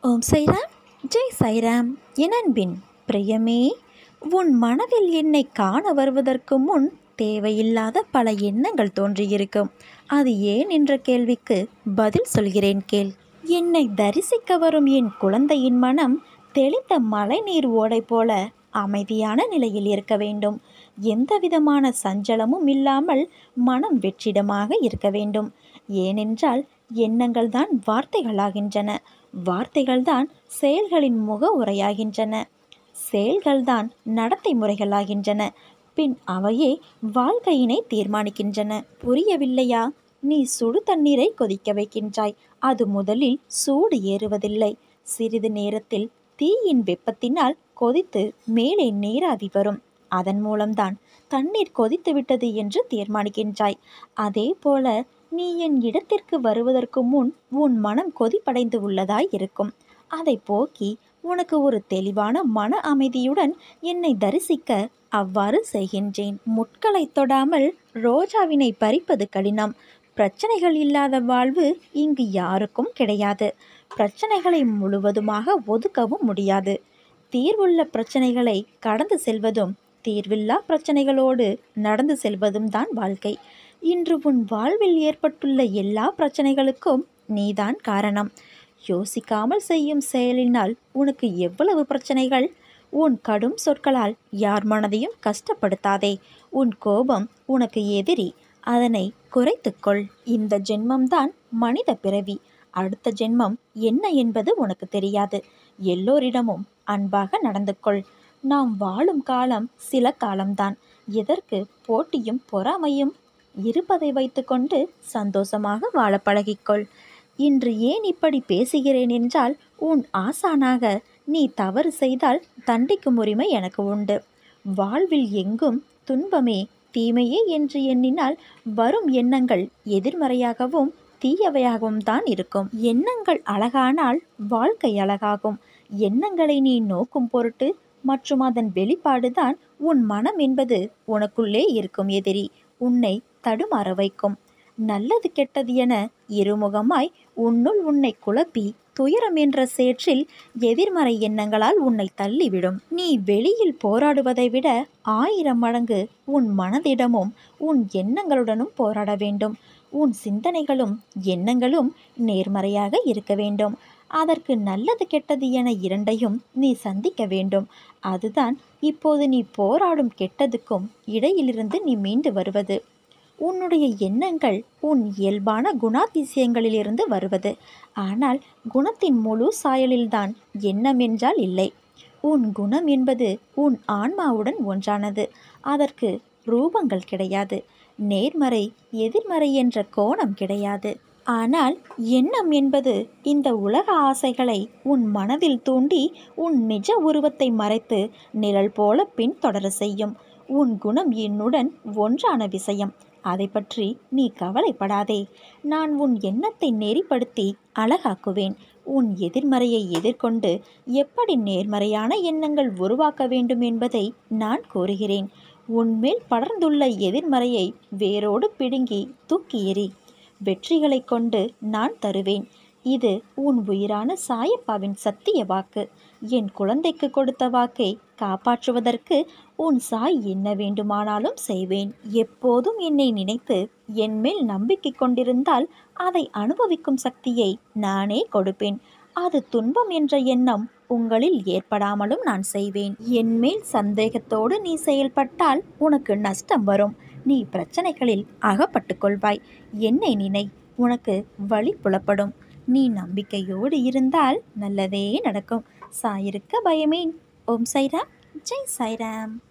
ஓம் சைராம் ஜெய் சைராம் என் அன்பின் பிரியமே உன் மனதில் என்னை காண வருவதற்கு முன் தேவையில்லாத பல எண்ணங்கள் தோன்றியிருக்கும் அது ஏன் என்ற கேள்விக்கு பதில் சொல்கிறேன் கேள் என்னை தரிசிக்க வரும் என் குழந்தையின் மனம் தெளிந்த மழைநீர் ஓடை போல அமைதியான நிலையில் இருக்க வேண்டும் எந்த விதமான சஞ்சலமும் இல்லாமல் மனம் வெற்றிடமாக இருக்க வேண்டும் ஏனென்றால் எண்ணங்கள் தான் வார்த்தைகளாகின்றன வார்த்தைகள்தான் செயல்களின் முக உரையாகின்றன செயல்கள்தான் நடத்தை முறைகளாகின்றன பின் அவையே வாழ்க்கையினை தீர்மானிக்கின்றன புரியவில்லையா நீ சுடு தண்ணீரை கொதிக்க வைக்கின்றாய் அது முதலில் சூடு ஏறுவதில்லை சிறிது நேரத்தில் தீயின் வெப்பத்தினால் கொதித்து மேலே நீராவி வரும் அதன் மூலம்தான் தண்ணீர் கொதித்து விட்டது என்று தீர்மானிக்கின்றாய் அதே போல நீ என் இடத்திற்கு வருவதற்கு முன் உன் மனம் கொதிப்படைந்து உள்ளதாய் இருக்கும் அதை போக்கி உனக்கு ஒரு தெளிவான மன அமைதியுடன் என்னை தரிசிக்க அவ்வாறு செய்கின்றேன் முட்களை தொடாமல் ரோஜாவினை பறிப்பது கடினம் பிரச்சனைகள் இல்லாத வாழ்வு இங்கு யாருக்கும் கிடையாது பிரச்சனைகளை முழுவதுமாக ஒதுக்கவும் முடியாது தீர்வுள்ள பிரச்சனைகளை கடந்து செல்வதும் தீர்வில்லா பிரச்சனைகளோடு நடந்து செல்வதும் தான் வாழ்க்கை இன்று உன் வாழ்வில் ஏற்பட்டுள்ள எல்லா பிரச்சனைகளுக்கும் நீதான் காரணம் யோசிக்காமல் செய்யும் செயலினால் உனக்கு எவ்வளவு பிரச்சனைகள் உன் கடும் சொற்களால் யார் மனதையும் கஷ்டப்படுத்தாதே உன் கோபம் உனக்கு எதிரி அதனை குறைத்துக்கொள் இந்த ஜென்மம்தான் மனித பிறவி அடுத்த ஜென்மம் என்ன என்பது உனக்கு தெரியாது எல்லோரிடமும் அன்பாக நடந்து கொள் நாம் வாழும் காலம் சில காலம்தான் எதற்கு போட்டியும் பொறாமையும் இருப்பதை வைத்துக்கொண்டு சந்தோஷமாக வாழ பழகிக்கொள் இன்று ஏன் இப்படி பேசுகிறேன் என்றால் உன் ஆசானாக நீ தவறு செய்தால் தண்டிக்கும் உரிமை எனக்கு உண்டு வாழ்வில் எங்கும் துன்பமே தீமையே என்று எண்ணினால் வரும் எண்ணங்கள் எதிர்மறையாகவும் தீயவையாகவும் தான் இருக்கும் எண்ணங்கள் அழகானால் வாழ்க்கை அழகாகும் எண்ணங்களை நீ நோக்கும் பொருட்டு மற்றும் அதன் வெளிப்பாடுதான் உன் மனம் என்பது உனக்குள்ளே இருக்கும் எதிரி உன்னை தடுமாற வைக்கும் நல்லது கெட்டது என இருமுகமாய் உன்னுள் உன்னை குழப்பி துயரம் என்ற சேற்றில் எதிர்மறை எண்ணங்களால் உன்னை தள்ளிவிடும் நீ வெளியில் போராடுவதை விட ஆயிரம் மடங்கு உன் மனதிடமும் உன் எண்ணங்களுடனும் போராட வேண்டும் உன் சிந்தனைகளும் எண்ணங்களும் நேர்மறையாக இருக்க வேண்டும் அதற்கு நல்லது கெட்டது என இரண்டையும் நீ சந்திக்க வேண்டும் அதுதான் இப்போது நீ போராடும் கெட்டதுக்கும் இடையிலிருந்து நீ மீண்டு வருவது உன்னுடைய எண்ணங்கள் உன் இயல்பான குணாதிசயங்களிலிருந்து வருவது ஆனால் குணத்தின் முழு சாயலில்தான் எண்ணம் என்றால் இல்லை உன் குணம் என்பது உன் ஆன்மாவுடன் ஒன்றானது அதற்கு ரூபங்கள் கிடையாது நேர்மறை எதிர்மறை என்ற கோணம் கிடையாது ஆனால் எண்ணம் என்பது இந்த உலக ஆசைகளை உன் மனதில் தூண்டி உன் நிஜ உருவத்தை மறைத்து நிழல் போல பின்தொடர செய்யும் உன் குணம் என்னுடன் ஒன்றான விஷயம் அதை பற்றி நீ கவலைப்படாதே நான் உன் எண்ணத்தை நெறிப்படுத்தி அழகாக்குவேன் உன் எதிர்மறையை எதிர்கொண்டு எப்படி நேர்மறையான எண்ணங்கள் உருவாக்க வேண்டும் என்பதை நான் கூறுகிறேன் உன்மேல் படர்ந்துள்ள எதிர்மறையை வேரோடு பிடுங்கி தூக்கி எறி வெற்றிகளை கொண்டு நான் தருவேன் இது உன் உயிரான சாயப்பாவின் சத்திய வாக்கு என் குழந்தைக்கு கொடுத்த வாக்கை காப்பாற்றுவதற்கு உன் சாய் என்ன வேண்டுமானாலும் செய்வேன் எப்போதும் என்னை நினைத்து என் மேல் நம்பிக்கை கொண்டிருந்தால் அதை அனுபவிக்கும் சக்தியை நானே கொடுப்பேன் அது துன்பம் என்ற எண்ணம் உங்களில் ஏற்படாமலும் நான் செய்வேன் என் மேல் சந்தேகத்தோடு நீ செயல்பட்டால் உனக்கு நஷ்டம் வரும் நீ பிரச்சனைகளில் அகப்பட்டு கொள்வாய் என்னை நினை உனக்கு வழி புலப்படும் நீ நம்பிக்கையோடு இருந்தால் நல்லதே நடக்கும் சாயிருக்க பயமேன் ஓம் சைராம் ஜெய் சாய்ராம்